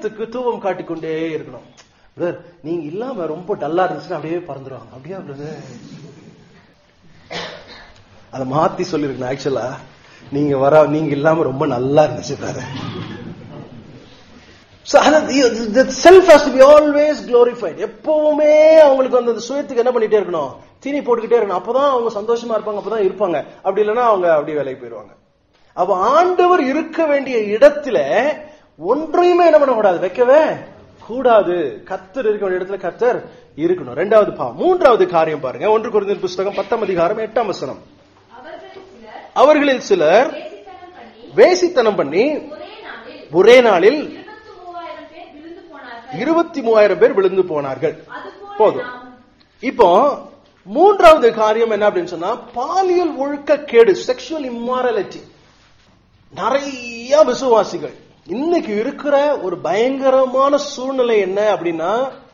சுயத்துக்கு தூவம் காட்டிக்கொண்டே இருக்கணும் பிரதர் நீங்க இல்லாம ரொம்ப டல்லா இருந்துச்சுன்னா அப்படியே பறந்துருவாங்க அப்படியா பிரதர் அதை மாத்தி சொல்லிருக்கணும் ஆக்சுவலா நீங்க வர நீங்க இல்லாம ரொம்ப நல்லா இருந்துச்சு பிரதர் So, அதாவது the self has to be always glorified. எப்பவுமே அவங்களுக்கு வந்து அந்த சுயத்துக்கு என்ன பண்ணிட்டே இருக்கணும் தீனி போட்டுக்கிட்டே இருக்கணும் அப்பதான் அவங்க சந்தோஷமா இருப்பாங்க அப்பதான் இருப்பாங்க அப்படி இல்லைன்னா அவங்க அப்படியே வேலைக்கு போயிடுவாங்க அப்ப ஆண்டவர் இருக்க வேண்டிய இடத்துல ஒன்றையுமே என்ன பண்ணக்கூடாது வைக்கவே கூடாது கத்தர் இருக்க வேண்டிய இடத்துல கத்தர் இருக்கணும் ரெண்டாவது பா மூன்றாவது காரியம் பாருங்க ஒன்று குருந்தின் புஸ்தகம் பத்தாம் அதிகாரம் எட்டாம் வசனம் அவர்களில் சிலர் அவர்களில் சிலர் வேசித்தனம் பண்ணி வேசித்தனம் பண்ணி ஒரே நாளில் ஒரே நாளில் இருபத்தி மூவாயிரம் பேர் விழுந்து போனார்கள் இருபத்தி மூவாயிரம் பேர் விழுந்து போனார்கள் அதுபோல போதும் நாம் இப்போ மூன்றாவது காரியம் என்ன அப்படின்னு சொன்னா பாலியல் ஒழுக்க கேடு செக்ஷுவல் இம்மாரலிட்டி நிறைய விசுவாசிகள் இன்னைக்கு இருக்கிற ஒரு பயங்கரமான சூழ்நிலை என்ன அப்படின்னா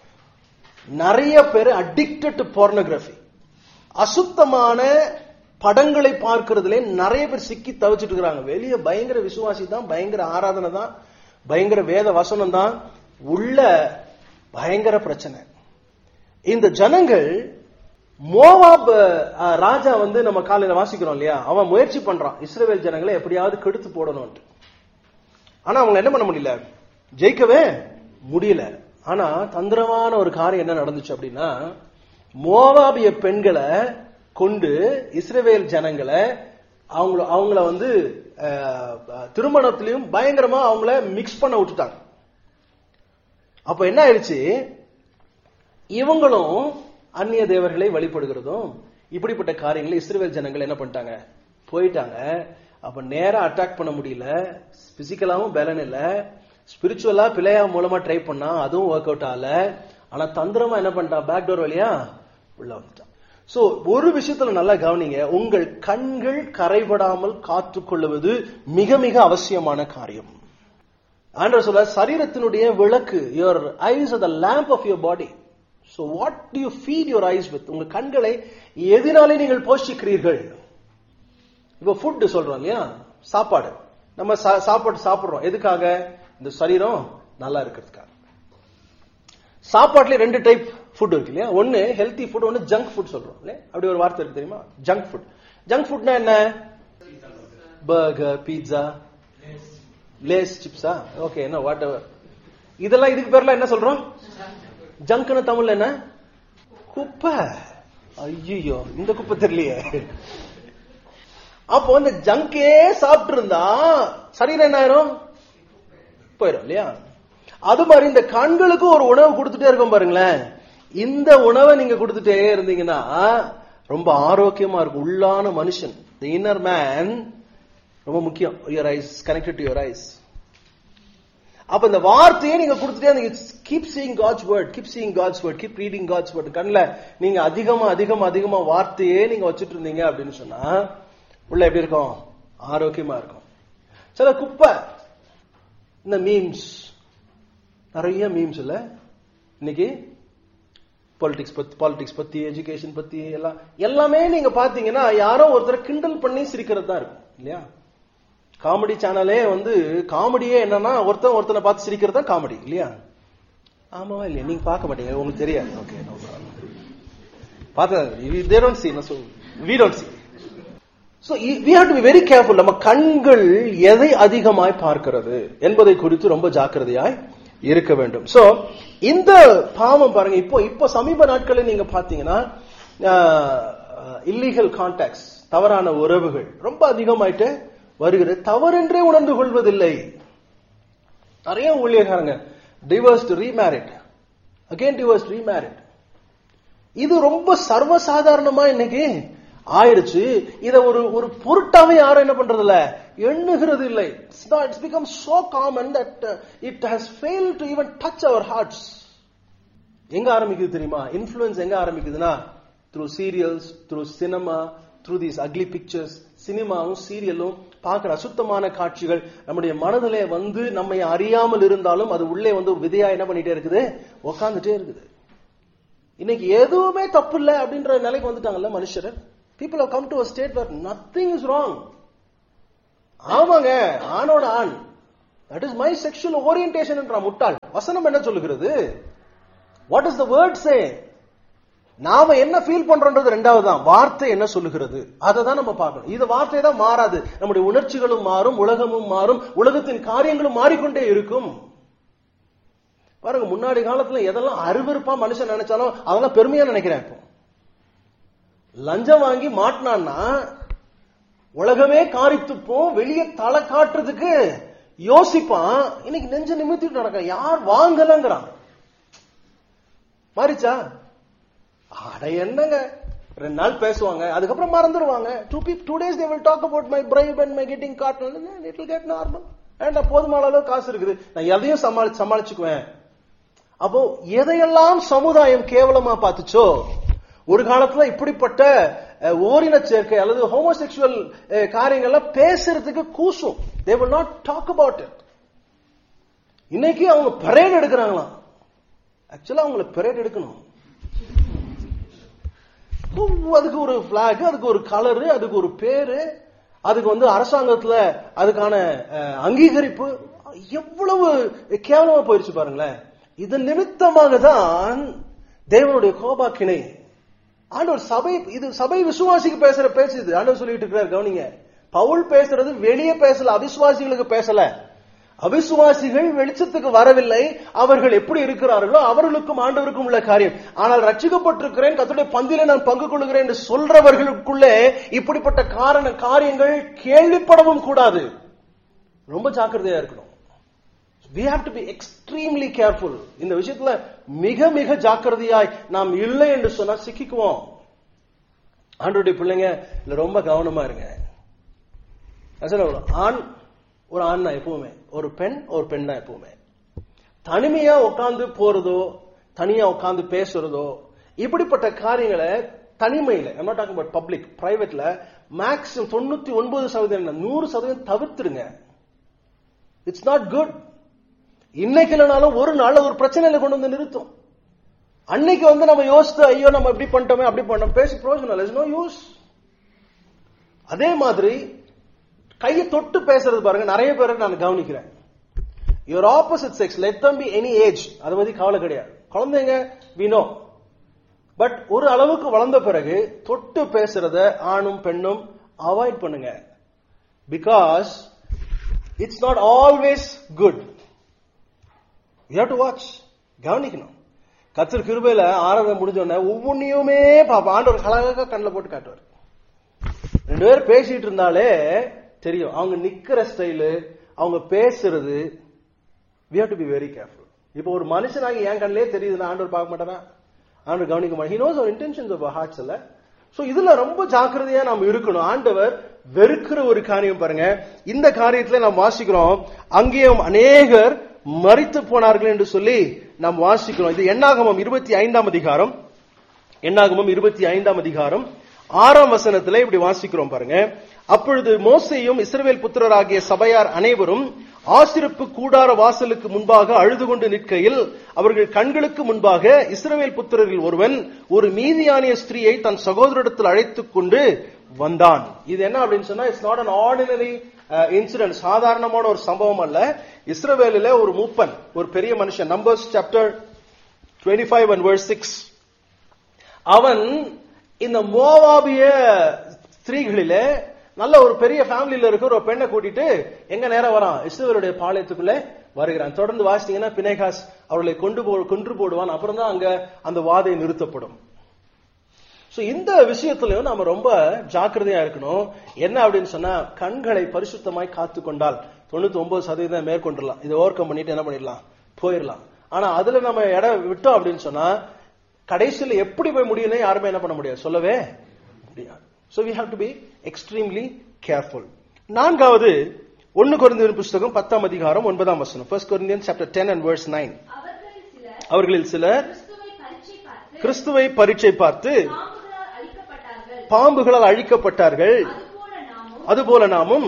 நிறைய பேர் அடிக்டட் டு pornography அசுத்தமான படங்களை பார்க்கறதுல நிறைய பேர் சிக்கி தவிச்சிட்டு இருக்கிறாங்க வெளியே பயங்கர விசுவாசி தான் பயங்கர ஆராதனை தான் பயங்கர வேத வசனம் தான் உள்ள பயங்கர பிரச்சனை இந்த ஜனங்கள் மோவாப் அஹ், ராஜா வந்து நம்ம காலையில வாசிக்கிறோம் இல்லையா அவன் முயற்சி பண்றான் இஸ்ரவேல் ஜனங்களை எப்படியாவது கெடுத்து போடணும்ட்டு ஆனா அவங்க என்ன பண்ண முடியல ஜெயிக்கவே முடியல ஆனா தந்திரமான ஒரு காரியம் என்ன நடந்துச்சு அப்படின்னா மோவாபிய பெண்களை கொண்டு இஸ்ரவேல் ஜனங்களை அவங்கள அவங்கள வந்து அஹ், திருமணத்திலையும் பயங்கரமா அவங்கள மிக்ஸ் பண்ண விட்டுட்டாங்க அப்ப என்ன ஆயிடுச்சு இவங்களும் அந்நிய தேவர்களை வழிபடுகிறதும் இப்படிப்பட்ட காரியங்களை இஸ்ரவேல் ஜனங்கள் என்ன பண்ணிட்டாங்க போயிட்டாங்க அப்ப நேரா அட்டாக் பண்ண முடியல பிசிக்கலாவும் பலன் இல்ல ஸ்பிரிச்சுவலா பிள்ளையா மூலமா ட்ரை பண்ணா அதுவும் ஒர்க் அவுட் ஆகல ஆனா தந்திரமா என்ன பண்ணிட்டான் பேக் டோர் வழியா உள்ள வந்துட்டான் சோ ஒரு விஷயத்துல நல்லா கவனிங்க உங்கள் கண்கள் கரைபடாமல் காத்துக்கொள்வது மிக மிக அவசியமான காரியம் ஆண்டவர் சொல்ல சரீரத்தினுடைய விளக்கு your eyes are the lamp of your body so what do you feed your eyes with உங்க கண்களை எதினாலே நீங்கள் போஷிக்கிறீர்கள் இப்போ ஃபுட் சொல்றோம் இல்லையா சாப்பாடு நம்ம சா- சாப்பாடு சாப்பிடுறோம் எதுக்காக இந்த சரீரம் நல்லா இருக்கிறதுக்காக சாப்பாட்டுல ரெண்டு டைப் ஃபுட் இருக்கு இல்லையா ஒன்னு ஹெல்த்தி ஃபுட் ஒன்னு ஜங்க் ஃபுட் சொல்றோம் இல்லையா அப்படி ஒரு வார்த்தை இருக்கு தெரியுமா ஜங்க் ஃபுட் ஜங்க் ஃபுட்னா என்ன பர்கர் பீட்சா லேஸ் சிப்ஸா ஓகே என்ன வாட் எவர் இதெல்லாம் இதுக்கு பேர்லாம் என்ன சொல்றோம் ஜங்க்னு தமிழ்ல என்ன குப்பை ஐயோ இந்த குப்பை தெரியலையே அப்போ இந்த ஜங்கே சாப்பிட்டு இருந்தா சரீரம் என்ன ஆயிரும் போயிடும் இல்லையா அது மாதிரி இந்த கண்களுக்கு ஒரு உணவு கொடுத்துட்டே இருக்கும் பாருங்களேன் இந்த உணவை நீங்க கொடுத்துட்டே இருந்தீங்கன்னா ரொம்ப ஆரோக்கியமா இருக்கும் உள்ளான மனுஷன் தி இன்னர் மேன் ரொம்ப முக்கியம் your eyes connected to your eyes அப்ப இந்த வார்த்தையை நீங்க கொடுத்துட்டே நீங்க keep seeing God's word keep seeing God's word keep reading God's word கண்ணுல நீங்க அதிகமா அதிகமா அதிகமா வார்த்தையே நீங்க வச்சுட்டு இருந்தீங்க அப்படின்னு சொன்னா உள்ள எப்படி இருக்கும் ஆரோக்கியமா இருக்கும் சில குப்பை இந்த மீம்ஸ் நிறைய மீம்ஸ் இல்ல இன்னைக்கு பாலிடிக்ஸ் பத்தி பாலிடிக்ஸ் பத்தி எஜுகேஷன் பத்தி எல்லாம் எல்லாமே நீங்க பாத்தீங்கன்னா யாரோ ஒருத்தரை கிண்டல் பண்ணி சிரிக்கிறது தான் இருக்கும் இல்லையா காமெடி சேனலே வந்து காமெடியே என்னன்னா ஒருத்தன் ஒருத்தனை பார்த்து சிரிக்கிறது தான் காமெடி இல்லையா ஆமாவா இல்லையா நீங்க பார்க்க மாட்டீங்க உங்களுக்கு தெரியாது ஓகே பார்த்தா they don't see so we don't see so we have to be very careful நம்ம கண்கள் எதை அதிகமாய் பார்க்கிறது என்பதை குறித்து ரொம்ப ஜாக்கிரதையாய் இருக்க வேண்டும் சோ இந்த பாவம் பாருங்க இப்போ இப்போ சமீப நாட்களில் நீங்க பாத்தீங்கன்னா இல்லீகல் கான்டாக்ட்ஸ் தவறான உறவுகள் ரொம்ப அதிகமாயிட்டு வருகிறது தவறென்றே உணர்ந்து கொள்வதில்லை நிறைய ஊழியக்காரங்க divorce remarried again divorce remarried இது ரொம்ப சர்வசாதாரணமா இன்னைக்கு ஆயிடுச்சு இத ஒரு ஒரு பொருட்டாவே யாரும் என்ன பண்றது இல்ல எண்ணுகிறது இல்லை it's become so common that it has fail to even touch our hearts எங்க ஆரம்பிக்குது தெரியுமா இன்ஃபுளுன்ஸ் எங்க ஆரம்பிக்குதுன்னா through serials through cinema through these ugly pictures சினிமாவும் சீரியலும் பார்க்கிற அசுத்தமான காட்சிகள் நம்முடைய மனதிலே வந்து நம்மை அறியாமல் இருந்தாலும் அது உள்ளே வந்து ஒரு விதையா என்ன பண்ணிட்டே இருக்குது உக்காந்துட்டே இருக்குது இன்னைக்கு எதுவுமே தப்பு இல்லை அப்படின்ற நிலைக்கு வந்துட்டாங்கல்ல மனுஷர் people have come to a state where nothing is wrong ஆமாங்க ஆணோட ஆண் that is my sexual orientation முட்டாள் வசனம் என்ன சொல்லுகிறது what is the word say நாம என்ன ஃபீல் பண்றோன்றது ரெண்டாவது தான் வார்த்தை என்ன சொல்லுகிறது அதை தான் நம்ம பார்க்கணும் இது வார்த்தை தான் மாறாது நம்முடைய உணர்ச்சிகளும் மாறும் உலகமும் மாறும் உலகத்தின் காரியங்களும் மாறிக்கொண்டே இருக்கும் பாருங்க முன்னாடி காலத்துல எதெல்லாம் அருவருப்பா மனுஷன் நினைச்சாலும் அதெல்லாம் பெருமையா நினைக்கிறேன் இப்போ லஞ்சம் வாங்கி மாட்டினான்னா உலகமே காரித்துப்போம் வெளியே தலை காட்டுறதுக்கு யோசிப்பான் இன்னைக்கு நெஞ்ச நிமித்திட்டு நடக்க யார் வாங்கலங்கிறான் மாறிச்சா அட என்னங்க ரெண்டு நாள் பேசுவாங்க அதுக்கப்புறம் மறந்துடுவாங்க two be two days they will talk about my பிரைவ் and my getting card it will get normal ஏன்டா போதுமான அளவு காசு இருக்குது நான் எதையும் சமாளி சமாளிச்சுக்குவேன் அப்போ எதையெல்லாம் சமுதாயம் கேவலமா பார்த்துச்சோ ஒரு காலத்துல இப்படிப்பட்ட அஹ், ஓரின சேர்க்கை அல்லது ஹோமோசெக்சுவல் காரியங்கள்லாம் பேசுறதுக்கு கூசும் they will not talk about it இன்னைக்கு அவங்க பரேட் எடுக்கிறாங்களாம் ஆக்சுவலா அவங்கள பரேட் எடுக்கணும் ஓ, அதுக்கு ஒரு பிளாக் அதுக்கு ஒரு கலரு அதுக்கு ஒரு பேரு அதுக்கு வந்து அரசாங்கத்துல அதுக்கான அஹ், அங்கீகரிப்பு எவ்வளவு கேவலமா போயிருச்சு பாருங்களேன் இதன் நிமித்தமாக தான் தேவனுடைய கோபாக்கினை ஆண்டவர் சபை இது சபை விசுவாசிக்கு பேசுற பேச்சு இது ஆண்டவர் சொல்லிட்டு இருக்கிறார் கவனிங்க பவுல் பேசுறது வெளியே பேசல அவிசுவாசிகளுக்கு பேசல அவிசுவாசிகள் வெளிச்சத்துக்கு வரவில்லை அவர்கள் எப்படி இருக்கிறார்களோ அவர்களுக்கும் ஆண்டவருக்கும் உள்ள காரியம் ஆனால் ரட்சிக்கப்பட்டிருக்கிறேன் கத்துடைய பந்தில நான் பங்கு கொள்கிறேன் என்று சொல்றவர்களுக்குள்ளே இப்படிப்பட்ட காரண காரியங்கள் கேள்விப்படவும் கூடாது ரொம்ப ஜாக்கிரதையா இருக்கணும் we have to be extremely careful இந்த விஷயத்துல மிக மிக ஜாக்கிரதையாய் நாம் இல்லை என்று சொன்னா சிக்கிக்குவோம் ஆண்டோடைய பிள்ளைங்க இதுல ரொம்ப கவனமா இருங்க நான் சொல்ல ஒரு ஆண் ஒரு ஆண் தான் எப்பவுமே ஒரு பெண் ஒரு பெண் தான் எப்பவுமே தனிமையா உட்கார்ந்து போறதோ தனியா உட்கார்ந்து பேசுறதோ இப்படிப்பட்ட காரியங்களை தனிமையில I'm not talking about public பிரைவேட்ல மேக்ஸிமம் தொண்ணூத்தி ஒன்பது சதவீதம் நூறு சதவீதம் தவிர்த்துருங்க இட்ஸ் நாட் குட் இன்னைக்கு இல்லைனாலும் ஒரு நாள் ஒரு பிரச்சனையில கொண்டு வந்து நிறுத்தும் அன்னைக்கு வந்து நம்ம யோசித்து ஐயோ நம்ம இப்படி பண்ணிட்டோமே அப்படி பண்ணோம் பேசி பிரோஜனம் இஸ் நோ யூஸ் அதே மாதிரி கையை தொட்டு பேசுறது பாருங்க நிறைய பேருக்கு நான் கவனிக்கிறேன் your opposite sex let them be any age அதை பத்தி கவலை கிடையாது குழந்தைங்க வினோ பட் ஒரு அளவுக்கு வளர்ந்த பிறகு தொட்டு பேசுறத ஆணும் பெண்ணும் அவாய்ட் பண்ணுங்க because it's not always good you have to watch கவனிக்கணும் கத்தர் கிருபையில ஆராதனை முடிஞ்ச உடனே ஒவ்வொன்றையுமே பாப்பா ஆண்டவர் அழகாக கண்ணில் போட்டு காட்டுவார் ரெண்டு பேரும் பேசிட்டு இருந்தாலே தெரியும் அவங்க நிக்கிற ஸ்டைலு அவங்க பேசுறது we have to be very careful இப்போ ஒரு மனுஷனாகி என் கண்ணிலே தெரியுதுன்னா ஆண்டவர் பார்க்க மாட்டாரா ஆண்டவர் கவனிக்க மாட்டார் he knows our intentions of our hearts இல்ல சோ இதுல ரொம்ப ஜாக்கிரதையா நாம் இருக்கணும் ஆண்டவர் வெறுக்கிற ஒரு காரியம் பாருங்க இந்த காரியத்துல நாம் வாசிக்கிறோம் அங்கேயும் அநேகர் மரித்து போனார்கள் என்று சொல்லி நாம் வாசிக்கிறோம் இது எண்ணாகமம் இருபத்தி ஐந்தாம் அதிகாரம் எண்ணாகமம் இருபத்தி ஐந்தாம் அதிகாரம் ஆறாம் வசனத்துல இப்படி வாசிக்கிறோம் பாருங்க அப்பொழுது மோசேயும் இஸ்ரவேல் புத்திரராகிய சபையார் அனைவரும் ஆசிரிப்பு கூடார வாசலுக்கு முன்பாக அழுது கொண்டு நிற்கையில் அவர்கள் கண்களுக்கு முன்பாக இஸ்ரவேல் புத்திரரில் ஒருவன் ஒரு மீதியானிய ஸ்திரீயை தன் சகோதரிடத்தில் அழைத்துக் கொண்டு வந்தான் இது என்ன அப்படின்னு சொன்னா it's not an ordinary incident சாதாரணமான ஒரு சம்பவம் அல்ல இஸ்ரவேலில ஒரு மூப்பன் ஒரு பெரிய மனுஷன் Numbers chapter twenty five and verse six அவன் இந்த மோவாபிய ஸ்திரீகளிலே நல்ல ஒரு பெரிய ஃபேமிலியில இருக்கிற ஒரு பெண்ணை கூட்டிட்டு எங்க நேரம் வரான் இஸ்ரவேலுடைய பாளையத்துக்குள்ளே வருகிறான் தொடர்ந்து வாசித்தீங்கன்னா பினேகாஸ் அவர்களை கொண்டு போ கொன்று போடுவான் அப்புறம் தான் அங்க அந்த வாதை நிறுத்தப்படும் சோ இந்த விஷயத்திலையும் நாம ரொம்ப ஜாக்கிரதையா இருக்கணும் என்ன அப்படின்னு சொன்னா கண்களை பரிசுத்தமாய் காத்து கொண்டால் தொண்ணூத்தி ஒன்பது சதவீதம் மேற்கொண்டுடலாம் இதை ஓவர் கம் பண்ணிட்டு என்ன பண்ணிடலாம் போயிடலாம் ஆனா அதுல நம்ம இடம் விட்டோம் அப்படின்னு சொன்னா கடைசியில எப்படி போய் முடியும்னு யாருமே என்ன பண்ண முடியாது சொல்லவே முடியாது so we have to be extremely careful நான்காவது ஒன்னு குறைந்த புஸ்தகம் பத்தாம் அதிகாரம் ஒன்பதாம் வசனம் first Corinthian chapter ten and verse nine அவர்களில் சிலர் அவர்களில் சிலர் கிறிஸ்துவை பரீட்சை பார்த்து கிறிஸ்துவை பரீட்சை பார்த்து பாம்புகளால் அழிக்கப்பட்டார்கள் பாம்புகளால் அழிக்கப்பட்டார்கள் அதுபோல நாமும் அதுபோல நாமும்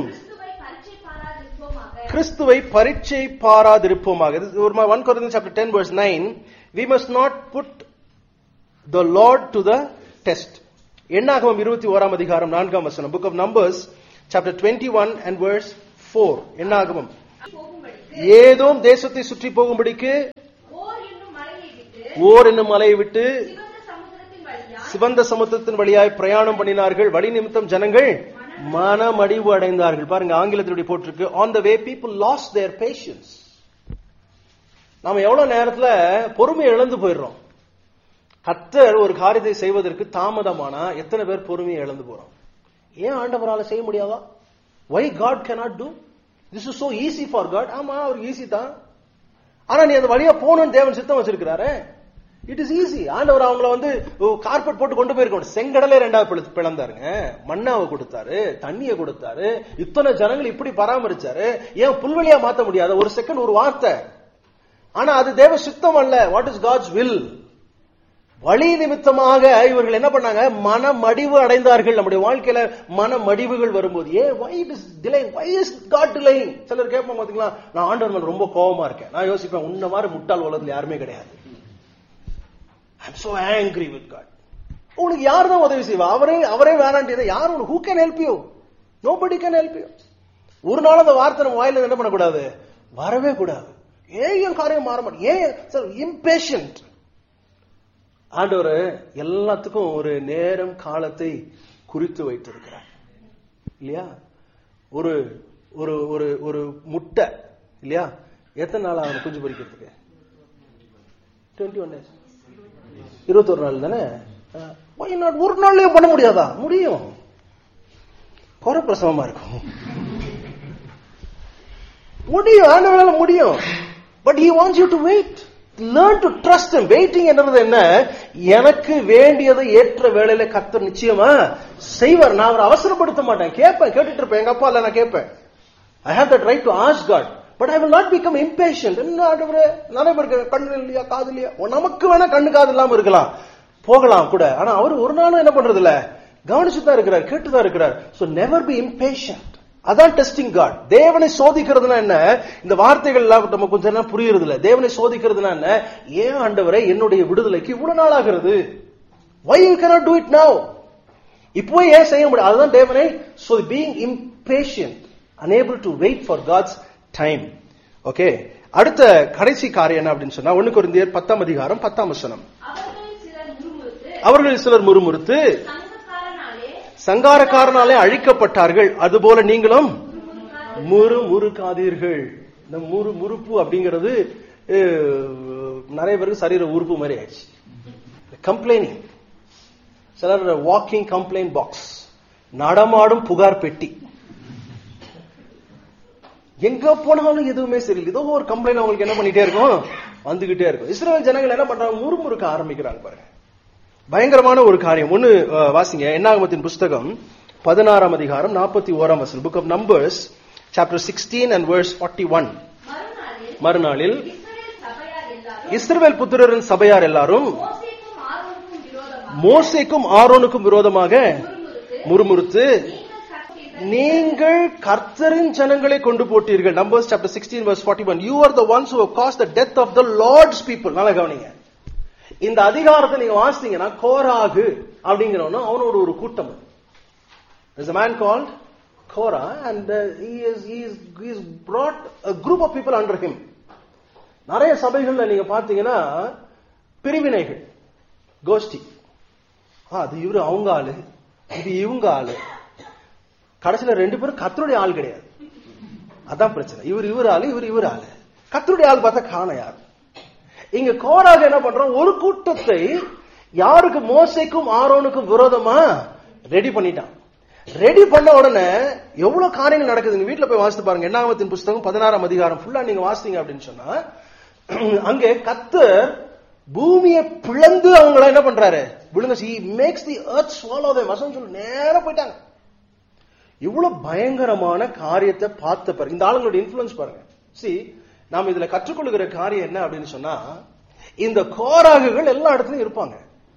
கிறிஸ்துவை பரீட்சை பாராதிருப்போமாக கிறிஸ்துவை பரீட்சை பாராதிருப்போமாக இது ஒரு one Corinthian chapter ten verse nine we must not put the Lord to the test எண்ணாகமம் இருபத்தி ஓராம் அதிகாரம் நான்காம் வசனம் book of Numbers chapter twenty one and verse four எண்ணாகமம் போகும்படிக்கு ஏதோம் தேசத்தை சுற்றி போகும்படிக்கு ஓர் என்னும் மலையை விட்டு ஓர் என்னும் மலையை விட்டு சிவந்த சமுத்திரத்தின் வழியாய் சிவந்த சமுத்திரத்தின் வழியாய் பிரயாணம் பண்ணினார்கள் வழி நிமித்தம் ஜனங்கள் மனமடிவு அடைந்தார்கள் பாருங்க ஆங்கிலத்தினுடைய போட்டிருக்கு on the way people lose their patience நாம எவ்வளவு நேரத்துல பொறுமை இழந்து போயிடுறோம் கர்த்தர் ஒரு காரியத்தை செய்வதற்கு தாமதமானா எத்தனை பேர் பொறுமையை இழந்து போறோம் ஏன் ஆண்டவரால செய்ய முடியாதா why God cannot do this is so easy for God ஆமா அவருக்கு ஈஸி தான் ஆனா நீ அந்த வழியா போகணும்னு தேவன் சித்தம் வச்சிருக்கிறாரு இட் இஸ் ஈஸி ஆண்டவர் அவங்கள வந்து கார்பெட் போட்டு கொண்டு போயிருக்கணும் செங்கடலே ரெண்டாவது பிள- பிளந்தாருங்க மண்ணாவை கொடுத்தாரு தண்ணியை கொடுத்தாரு இத்தனை ஜனங்கள் இப்படி பராமரிச்சாரு ஏன் புல்வெளியா மாத்த முடியாத ஒரு செகண்ட் ஒரு வார்த்தை ஆனா அது தேவ சித்தம் அல்ல வாட் இஸ் காட்ஸ் வில் வழி நிமித்தமாக இவர்கள் என்ன பண்ணாங்க மனமடிவு அடைந்தார்கள் நம்முடைய வாழ்க்கையில மனமடிவுகள் வரும்போது ah why is delay why is God delaying சிலர் கேட்பாங்க பாத்தீங்களா நான் ஆண்டவர் மேல ரொம்ப கோவமா இருக்கேன் நான் யோசிப்பேன் உன்ன மாதிரி முட்டாள் உலகத்துல யாருமே கிடையாது I'm so angry with God உனக்கு யார் தான் உதவி செய்வா அவரே அவரே வேணாண்டியதை யார் உனக்கு who can help you nobody can help you ஒரு நாள் அந்த வார்த்தை நம்ம வாயில என்ன பண்ணக்கூடாது வரவே கூடாது ஏன் என் காரியம் மாற மாட்டேன் ஏன் சார் இம்பேஷண்ட் ஆண்டவர் எல்லாத்துக்கும் ஒரு நேரம் காலத்தை குறித்து வைத்திருக்கிறார் இல்லையா ஒரு ஒரு ஒரு ஒரு முட்டை இல்லையா எத்தனை நாள் ஆகும் குஞ்சு பொரிக்கிறதுக்கு டுவெண்ட்டி ஒன் டேஸ் இருபத்தொரு நாள் தானே அஹ், why not? ஒரு நாள்லயும் பண்ண முடியாதா முடியும் குறை பிரசவமா இருக்கும் முடியும் ஆண்டவரால முடியும் but he wants you to wait learn to trust him waiting என்றது என்ன எனக்கு வேண்டியதை ஏற்ற வேளையில கர்த்தர் நிச்சயமா செய்வார் நான் அவரை அவசரப்படுத்த மாட்டேன் கேட்பேன் கேட்டுட்டு இருப்பேன் எங்க அப்பா இல்ல நான் கேட்பேன் I have that right to ask God but I will not become impatient என்ன ஆண்டவரே நிறைய பேருக்கு கண்ணு இல்லையா காது இல்லையா ஓ, நமக்கு வேணா கண்ணு காது இல்லாம இருக்கலாம் போகலாம் கூட ஆனா அவர் ஒரு நாளும் என்ன பண்றது இல்ல கவனிச்சு தான் இருக்கிறார் கேட்டு தான் இருக்கிறார் சோ நெவர் பி impatient அதான் டெஸ்டிங் காட் தேவனை சோதிக்கிறதுனா என்ன இந்த வார்த்தைகள் எல்லாம் நம்ம கொஞ்சம் நேரம் புரியுறது இல்ல தேவனை சோதிக்கிறதுனா என்ன ஏன் ஆண்டவரே என்னுடைய விடுதலைக்கு இவ்வளவு நாள் ஆகிறது why you cannot do it now இப்போ ஏன் செய்ய முடியும் அதுதான் தேவனை so being impatient unable to wait for God's time okay அடுத்த கடைசி காரியம் என்ன அப்படின்னு சொன்னா ஒண்ணு குருந்தியர் பத்தாம் அதிகாரம் பத்தாம் வசனம் அவர்களில் சிலர் முறுமுறுத்து அவர்கள் சிலர் முறுமுறுத்து சங்கக்காரனாலே சங்காரக்காரனாலே அழிக்கப்பட்டார்கள் அதுபோல நீங்களும் முறு முறுக்காதீர்கள் இந்த முறு முறுப்பு அப்படிங்கிறது அஹ், நிறைய பேருக்கு சரீர உறுப்பு மாதிரி ஆயிடுச்சு கம்ப்ளைனிங் சிலர் வாக்கிங் கம்ப்ளைண்ட் பாக்ஸ் நடமாடும் புகார் பெட்டி எங்க போனாலும் எதுவுமே சரியில்லை ஏதோ ஒரு கம்ப்ளைண்ட் அவங்களுக்கு என்ன பண்ணிட்டே இருக்கும் வந்துகிட்டே இருக்கும் இஸ்ரேல் ஜனங்கள் என்ன பண்றாங்க முறுமுறுக்க ஆரம்பிக்கிறாங்க பாருங்க பயங்கரமான ஒரு காரியம் ஒன்னு அஹ், வாசிங்க என்னாகமத்தின் புஸ்தகம் பதினாறாம் அதிகாரம் நாற்பத்தி ஓராம் வசனம் book of Numbers chapter sixteen and verse forty one மறுநாளில் மறுநாளில் இஸ்ரவேல் சபையார் எல்லாரும் இஸ்ரவேல் புத்திரரின் சபையார் எல்லாரும் மோசேக்கும் ஆரோனுக்கும் விரோதமாக மோசேக்கும் ஆரோனுக்கும் விரோதமாக முறுமுறுத்து முறுமுறுத்து நீங்கள் நீங்கள் கர்த்தரின் கர்த்தரின் ஜனங்களை கொண்டு போட்டீர்கள் Numbers chapter sixteen verse forty one you are the ones who cause the death of the Lord's people நல்லா கவனிங்க இந்த அதிகாரத்தை நீங்க வாசித்தீங்கன்னா கோராகு அப்படிங்கிறவனும் அவனோட ஒரு கூட்டம் There's a man called Korah, and uh, he is he is he is brought a group of people under him. நிறைய சபைகள்ல நீங்க பாத்தீங்கன்னா பிரிவினைகள் கோஷ்டி ஆ, அது இவரு அவங்க ஆளு இது இவங்க ஆளு கடைசியில ரெண்டு பேரும் கத்தருடைய ஆள் கிடையாது அதான் பிரச்சனை இவர் இவர் ஆளு இவர் இவர் ஆளு கத்தருடைய ஆள் பார்த்தா காண யார் இங்க கோராக என்ன பண்றோம் ஒரு கூட்டத்தை யாருக்கு மோசைக்கும் ஆரோனுக்கும் விரோதமா ரெடி பண்ணிட்டான் ரெடி பண்ண உடனே எவ்வளவு காரியங்கள் நடக்குது நீங்க வீட்டுல போய் வாசித்து பாருங்க எண்ணாமத்தின் புஸ்தகம் பதினாறாம் அதிகாரம் ஃபுல்லா நீங்க வாசித்தீங்க அப்படின்னு சொன்னா அங்கே கத்தர் பூமியை பிளந்து அவங்கள என்ன பண்றாரு விழுங்க he makes the earth swallow them வசனம் சொல்லு நேரா போயிட்டாங்க இவ்வளவு பயங்கரமான காரியத்தை பார்த்த பாருங்க இந்த ஆளுங்களுடைய இன்ஃபுளுன்ஸ் பாருங்க சி நாம இதுல கற்றுக்கொள்கிற காரியம் என்ன அப்படின்னு சொன்னா இந்த கோராகுகள் எல்லா இடத்துலயும் இருப்பாங்க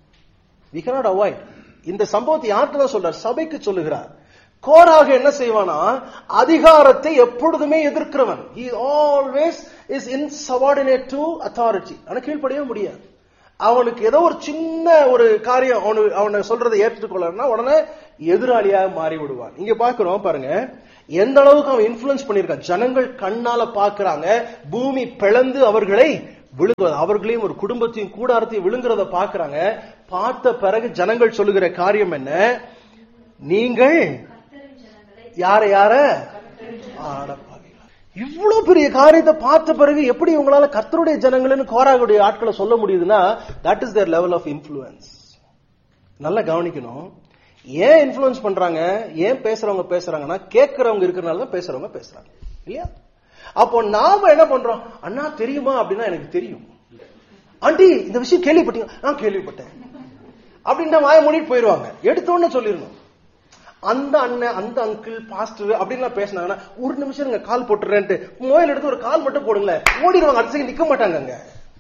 we cannot avoid இந்த சம்பவத்தை யார்கிட்ட தான் சொல்றார் சபைக்கு சொல்லுகிறார் கோராக என்ன செய்வானா அதிகாரத்தை எப்பொழுதுமே எதிர்க்கிறவன் he always is insubordinate to authority ஆனா கீழ்ப்படியவே முடியாது அவனுக்கு ஏதோ ஒரு சின்ன ஒரு காரியம் அவனு அவனை சொல்றதை ஏற்றுக்கொள்ளனா உடனே எதிராளியாக மாறி விடுவான் இங்க பாக்குறோம் பாருங்க எந்த அளவுக்கு அவன் இன்ஃபுளுன்ஸ் பண்ணியிருக்கான் ஜனங்கள் கண்ணால பாக்குறாங்க பூமி பிளந்து அவர்களை விழுங்குவது அவர்களையும் ஒரு குடும்பத்தையும் கூடாரத்தையும் விழுங்குறத பாக்குறாங்க பார்த்த பிறகு ஜனங்கள் சொல்லுகிற காரியம் என்ன நீங்கள் கர்த்தரின் ஜனங்களை யார யார ஆடப்பாவிகளா. இவ்வளவு பெரிய காரியத்தை பார்த்த பிறகு எப்படி உங்களால கர்த்தருடைய ஜனங்கள்னு கோராகுடைய ஆட்களை சொல்ல முடியுதுன்னா that is their level of influence நல்லா கவனிக்கணும் ஏன் இன்ஃபுளுன்ஸ் பண்றாங்க ஏன் பேசுறவங்க பேசுறாங்கன்னா கேட்கறவங்க இருக்கிறனால தான் பேசுறவங்க பேசுறாங்க இல்லையா அப்போ நாம என்ன பண்றோம் அண்ணா தெரியுமா அப்படின்னா எனக்கு தெரியும் ஆண்டி இந்த விஷயம் கேள்விப்பட்டீங்க நான் கேள்விப்பட்டேன் அப்படின்னா வாய மூடிட்டு போயிருவாங்க எடுத்தோன்னு சொல்லிடணும் அந்த அண்ணன் அந்த அங்கிள் பாஸ்டர் அப்படின்லாம் பேசினாங்கன்னா ஒரு நிமிஷம் நீங்க கால் போட்டுறேன்ட்டு மொபைல் எடுத்து ஒரு கால் மட்டும் போடுங்களேன் ஓடிடுவாங்க அடுத்த second நிக்க மாட்டாங்க அங்க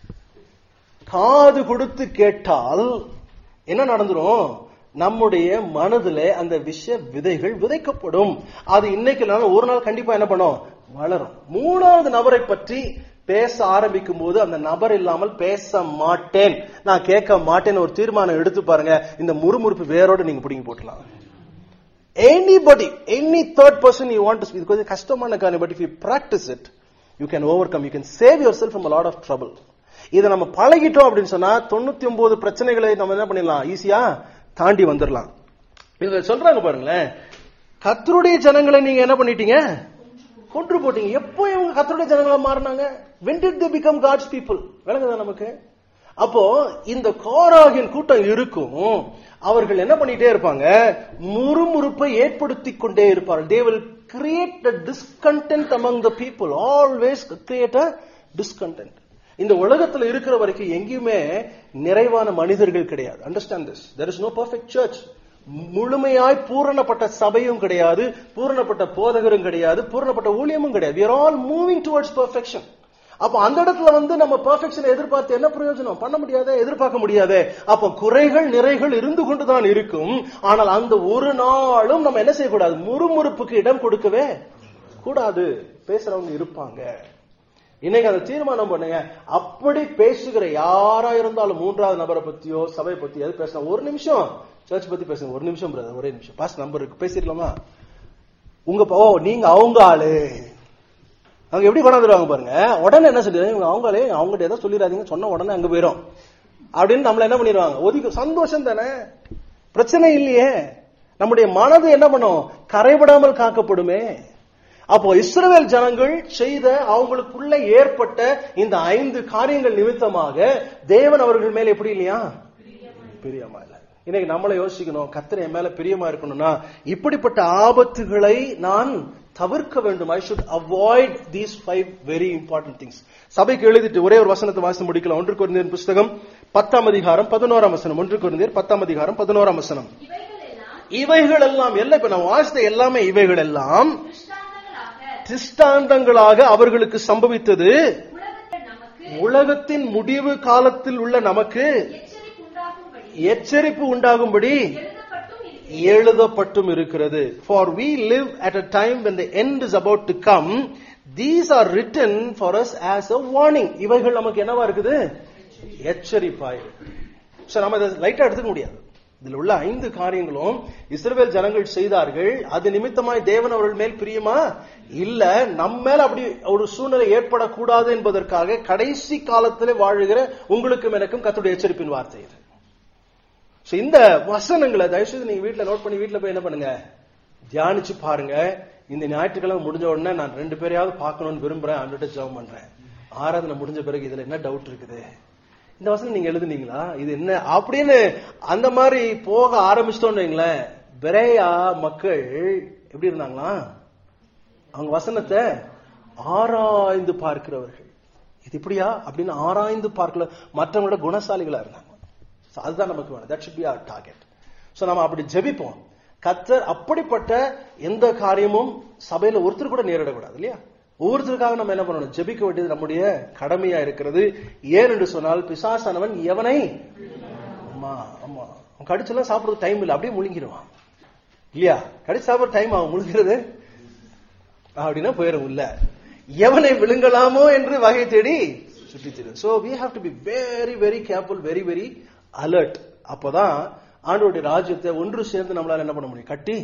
காது கொடுத்து கேட்டால் என்ன நடந்துரும் நம்முடைய மனதுல அந்த விஷ விதைகள் விதைக்கப்படும் அது இன்னைக்கு இல்லைனாலும் ஒரு நாள் கண்டிப்பா என்ன பண்ணும் வளரும் மூணாவது நபரை பற்றி பேச ஆரம்பிக்கும் போது அந்த நபர் இல்லாமல் பேச மாட்டேன் நான் கேட்க மாட்டேன்னு ஒரு தீர்மானம் எடுத்து பாருங்க இந்த முறுமுறுப்பு வேரோட நீங்க பிடிங்கி போட்டலாம் anybody any third person you want to speak because கஷ்டமான காரியம் but if you practice it you can overcome you can save yourself from a lot of trouble இதை நம்ம பழகிட்டோம் அப்படின்னு சொன்னா தொண்ணூத்தி ஒன்பது பிரச்சனைகளை நம்ம என்ன பண்ணிடலாம் ஈஸியா தாண்டி வந்துடலாம் இவங்க சொல்றாங்க பாருங்களேன் கத்தருடைய ஜனங்களை நீங்க என்ன பண்ணிட்டீங்க கொன்று போட்டீங்க எப்போ இவங்க கத்தருடைய ஜனங்களா மாறினாங்க when did they become god's people விளங்குதா நமக்கு அப்போ இந்த கோராகின் கூட்டம் இருக்கும் அவர்கள் என்ன பண்ணிட்டே இருப்பாங்க முறுமுறுப்பை ஏற்படுத்தி கொண்டே இருப்பார்கள் they will create a discontent among the people always create a discontent இந்த உலகத்துல இருக்கிற வரைக்கும் எங்கேயுமே நிறைவான மனிதர்கள் கிடையாது understand this there is no perfect church முழுமையாய் பூரணப்பட்ட சபையும் கிடையாது பூரணப்பட்ட போதகரும் கிடையாது பூரணப்பட்ட ஊழியமும் கிடையாது we are all moving towards perfection அப்ப அந்த இடத்துல வந்து நம்ம பெர்ஃபெக்ஷன் எதிர்பார்த்து என்ன பிரயோஜனம் பண்ண முடியாதே எதிர்பார்க்க முடியாதே அப்ப குறைகள் நிறைகள் இருந்து கொண்டுதான் இருக்கும் ஆனால் அந்த ஒரு நாளும் நம்ம என்ன செய்யக்கூடாது முறுமுறுப்புக்கு இடம் கொடுக்கவே கூடாது பேசுறவங்க இருப்பாங்க இன்னைக்கு அந்த தீர்மானம் பண்ணுங்க அப்படி பேசுகிற யாரா இருந்தாலும் மூன்றாவது நபரை பத்தியோ சபை பத்தி எது பேசலாம் ஒரு நிமிஷம் சர்ச் பத்தி பேசுங்க ஒரு நிமிஷம் பிரதர் ஒரே நிமிஷம் பாஸ் நம்பர் இருக்கு பேசிடலாமா உங்க ப- ஓ நீங்க அவங்க ஆளு அவங்க எப்படி கொண்டாந்துருவாங்க பாருங்க உடனே என்ன சொல்லுவாங்க இவங்க அவங்களே அவங்ககிட்ட ஏதோ சொல்லிடாதீங்க சொன்ன உடனே அங்க போயிரும் அப்படின்னு நம்மள என்ன பண்ணிடுவாங்க ஒதுக்க சந்தோஷம் தானே பிரச்சனை இல்லையே நம்முடைய மனது என்ன பண்ணும் கரைபடாமல் காக்கப்படுமே அப்போ இஸ்ரவேல் ஜனங்கள் செய்த அவங்களுக்குள்ள ஏற்பட்ட இந்த ஐந்து காரியங்கள் நிமித்தமாக தேவன் அவர்கள் மேல எப்படி இல்லையா பிரியமா இல்ல இன்னைக்கு நம்மளை யோசிக்கணும் கர்த்தர் என் மேல பிரியமா இருக்கணும்னா இப்படிப்பட்ட ஆபத்துகளை நான் தவிர்க்க வேண்டும் I should avoid these five very important things சபைக்கு எழுதிட்டு ஒரே ஒரு வசனத்தை வாசித்து முடிக்கலாம் ஒன்று குருந்தியர் புஸ்தகம் பத்தாம் அதிகாரம் பதினோராம் வசனம் ஒன்று குருந்தியர் பத்தாம் அதிகாரம் பதினோராம் வசனம் இவைகள் எல்லாம் இவைகள் எல்லாம் எல்லாம் இப்ப நான் வாசித்த எல்லாமே இவைகள் எல்லாம் திருஷ்டாந்தங்களாக திஷ்டாந்தங்களாக அவர்களுக்கு சம்பவித்தது உலகத்தில் நமக்கு உலகத்தின் முடிவு காலத்தில் உள்ள நமக்கு எச்சரிப்பு உண்டாகும்படி எச்சரிப்பு உண்டாகும்படி எழுதப்பட்டும் இருக்கிறது எழுதப்பட்டும் இருக்கிறது for we live at a time when the end is about to come these are written for us as a warning இவைகள் நமக்கு என்னவா இருக்குது எச்சரிப்பாய் சோ நம்ம இதை லைட்டா எடுத்துக்க முடியாது இதுல உள்ள ஐந்து காரியங்களும் இஸ்ரவேல் ஜனங்கள் செய்தார்கள் அது நிமித்தமாய் தேவன் அவர்கள் மேல் பிரியமா இல்ல நம்ம மேல அப்படி ஒரு சூழ்நிலை ஏற்படக்கூடாது என்பதற்காக கடைசி காலத்திலே வாழுகிற உங்களுக்கும் எனக்கும் கத்துடைய எச்சரிப்பின் வார்த்தை இது So, இந்த வசனங்களை தயவுசெய்து நீங்க வீட்ல நோட் பண்ணி வீட்ல போய் என்ன பண்ணுங்க தியானிச்சு பாருங்க இந்த ஞாயிற்றுக்கிழமை முடிஞ்ச உடனே நான் ரெண்டு பேரையாவது பார்க்கணும்னு விரும்புறேன் ஆண்டுகிட்ட ஜெபம் பண்றேன் ஆராதனை முடிஞ்ச பிறகு இதுல என்ன டவுட் இருக்குது இந்த வசனம் நீங்க எழுதுனீங்களா இது என்ன அப்படின்னு அந்த மாதிரி போக ஆரம்பிச்சிட்டோம்னு வைங்களேன் பெரேயா மக்கள் எப்படி இருந்தாங்களா அவங்க வசனத்தை ஆராய்ந்து பார்க்கிறவர்கள் இது இப்படியா அப்படின்னு ஆராய்ந்து பார்க்கல மற்றவங்களோட குணசாலிகளா இருந்தாங்க So, அதுதான் நமக்கு வேணும் that should be our target so நம்ம அப்படி ஜெபிப்போம் கத்தர் அப்படிப்பட்ட எந்த காரியமும் சபையில ஒருத்தர் கூட நேரிடக்கூடாது இல்லையா ஒவ்வொருத்தருக்காக நம்ம என்ன பண்ணணும் ஜெபிக்க வேண்டியது நம்முடைய கடமையா இருக்கிறது ஏன் என்று சொன்னால் பிசாசானவன் எவனை ஆமா ஆமா அவன் கடிச்செல்லாம் சாப்பிடுறது டைம் இல்லை அப்படியே முழுங்கிடுவான் இல்லையா கடிச்சு சாப்பிடுற டைம் அவன் முழுங்கிறது அப்படின்னா போயிடும் இல்ல எவனை விழுங்கலாமோ என்று வகை தேடி சுற்றி திரியும் so we have to be very very careful very very alert அப்பதான் ஆண்டவருடைய ராஜ்யத்தை ஒன்று சேர்ந்து நம்மளால என்ன பண்ண முடியும் கட்டி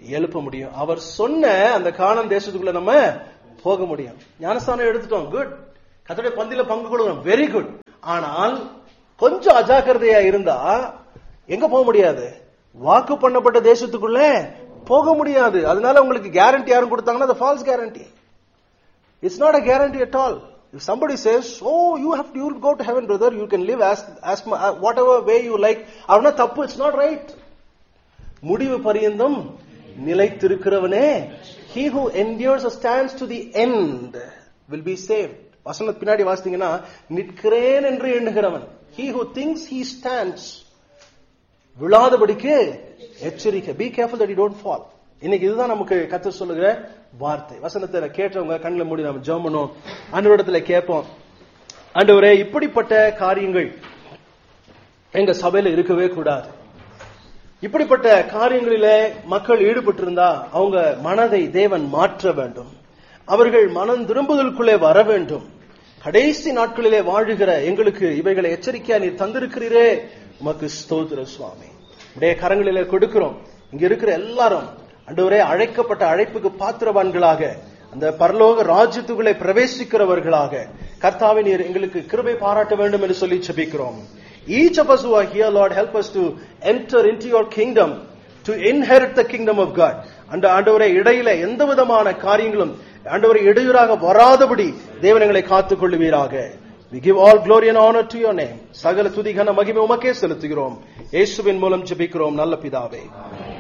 எழுப்ப முடியும் அவர் சொன்ன அந்த காணான் தேசத்துக்குள்ள நம்ம போக முடியும் ஞானஸ்தானம் எடுத்துட்டோம் குட் கத்தோடைய பந்தில பங்கு கொள்கிறோம் வெரி குட் ஆனால் கொஞ்சம் அஜாக்கிரதையா இருந்தா எங்க போக முடியாது வாக்கு பண்ணப்பட்ட தேசத்துக்குள்ள போக முடியாது அதனால உங்களுக்கு கேரண்டி யாரும் கொடுத்தாங்கன்னா அது false guarantee It's not a guarantee at all. If somebody says, "Oh, you have to, you'll go to heaven, brother. You can live as as mu- uh, whatever way you like," அவனா தப்பு. It's not right. முடிவு பரியந்தம் நிலைத்திருக்கிறவனே he who endures or stands to the end will be saved. வசனத்து பின்னாடி வாசித்தீங்கன்னா நிற்கிறேன் என்று எண்ணுகிறவன் he who thinks he stands விழாதபடிக்கு எச்சரிக்கை be careful that you don't fall இன்னைக்கு இதுதான் நமக்கு கத்து சொல்லுகிற வார்த்தை வசனத்தை கேட்டவங்க கண்ணில் மூடி நம்ம ஜெபம் பண்ணுவோம் ஆண்டவரிடத்துல கேட்போம் ஆண்டவரே இப்படிப்பட்ட காரியங்கள் எங்க சபையில இருக்கவே கூடாது இப்படிப்பட்ட காரியங்களிலே மக்கள் ஈடுபட்டிருந்தா அவங்க மனதை தேவன் மாற்ற வேண்டும் அவர்கள் மனம் திரும்புதலுக்குள்ளே வர வேண்டும் கடைசி நாட்களிலே வாழுகிற எங்களுக்கு இவைகளை எச்சரிக்கையா நீர் தந்திருக்கிறீரே உமக்கு ஸ்தோத்திர சுவாமி உடைய கரங்களிலே கொடுக்கிறோம் இங்க இருக்கிற எல்லாரும் அண்டவரே அழைக்கப்பட்ட அழைப்புக்கு பாத்திரவான்களாக அந்த பரலோக ராஜ்யத்துக்குள்ளே பிரவேசிக்கிறவர்களாக கர்த்தாவை நீர் எங்களுக்கு கிருபை பாராட்ட வேண்டும் என்று சொல்லி ஜெபிக்கிறோம் each of us who are here lord help us to enter into your kingdom to inherit the kingdom of god அந்த ஆண்டவரே இடையில எந்த விதமான காரியங்களும் ஆண்டவரை இடையூறாக வராதபடி தேவன் எங்களை காத்துக் கொள்ளுவீராக We give all glory and honor to your name. சகல துதி கன மகிமை உமக்கே செலுத்துகிறோம் இயேசுவின் மூலம் ஜெபிக்கிறோம் நல்ல பிதாவே